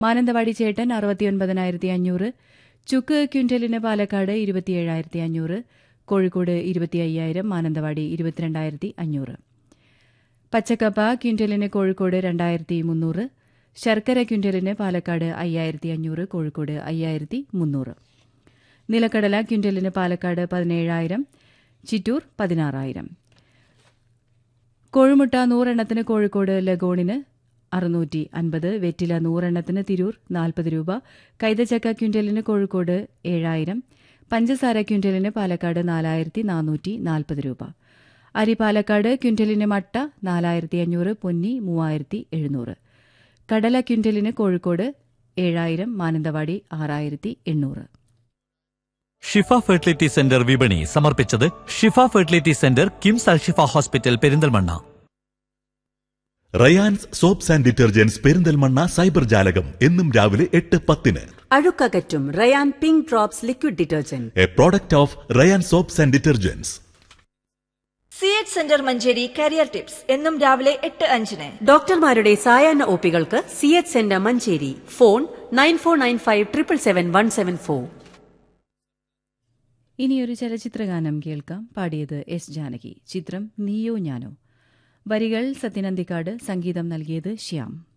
മാനന്തവാടി ചേട്ടൻ അറുപത്തിയൊൻപതിനായിരത്തി അഞ്ഞൂറ് ചുക്ക് ക്വിന്റലിന് പാലക്കാട് ഇരുപത്തിയേഴായിരത്തി അഞ്ഞൂറ് കോഴിക്കോട് ഇരുപത്തി അയ്യായിരം മാനന്തവാടി ഇരുപത്തിരണ്ടായിരത്തി അഞ്ഞൂറ് പച്ചക്കപ്പ ക്വിന്റലിന് കോഴിക്കോട് രണ്ടായിരത്തി മുന്നൂറ് ശർക്കര ക്വിന്റലിന് പാലക്കാട് അയ്യായിരത്തി അഞ്ഞൂറ് കോഴിക്കോട് അയ്യായിരത്തി മുന്നൂറ് നിലക്കടല ക്വിന്റലിന് പാലക്കാട് പതിനേഴായിരം ചിറ്റൂർ പതിനാറായിരം കോഴിമുട്ട നൂറെണ്ണത്തിന് കോഴിക്കോട് ലഗോണിന് അറുന്നൂറ്റി അൻപത് വെറ്റില നൂറെണ്ണത്തിന് തിരൂർ നാൽപ്പത് രൂപ കൈതച്ചക്ക ക്വിന്റലിന് കോഴിക്കോട് ഏഴായിരം പഞ്ചസാര ക്വിന്റലിന് പാലക്കാട് നാലായിരത്തി നാനൂറ്റി നാൽപ്പത് രൂപ അരി പാലക്കാട് ക്വിന്റലിന് മട്ട നാലായിരത്തി അഞ്ഞൂറ് പൊന്നി മൂവായിരത്തി എഴുന്നൂറ് കടല ക്വിന്റലിന് കോഴിക്കോട് ഏഴായിരം മാനന്തവാടി ആറായിരത്തി എണ്ണൂറ് ഷിഫ ഫെർട്ടിലിറ്റി സെന്റർ വിപണി സമർപ്പിച്ചത് Shifa fertility centre KIMS Al Shifa hospital Perinthalmanna Rayans soaps and detergents Perinthalmanna cyber ജാലകം എന്നും രാവിലെ എട്ട് പത്തിന് അഴുക്കകറ്റും Rayan pink drops liquid detergent a product of Rayan soaps and detergents C H centre Manjeri career tips എന്നും രാവിലെ എട്ട് അഞ്ചിന് ഡോക്ടർമാരുടെ സായാഹ്ന ഒപികൾക്ക് C H centre Manjeri phone nine four nine five triple seven one seven four ഇനിയൊരു ചലച്ചിത്രഗാനം കേൾക്കാം പാടിയത് എസ് ജാനകി ചിത്രം നീയോ ഞാനോ വരികൾ സത്യനന്ദിക്കാട് സംഗീതം നൽകിയത് ശ്യാം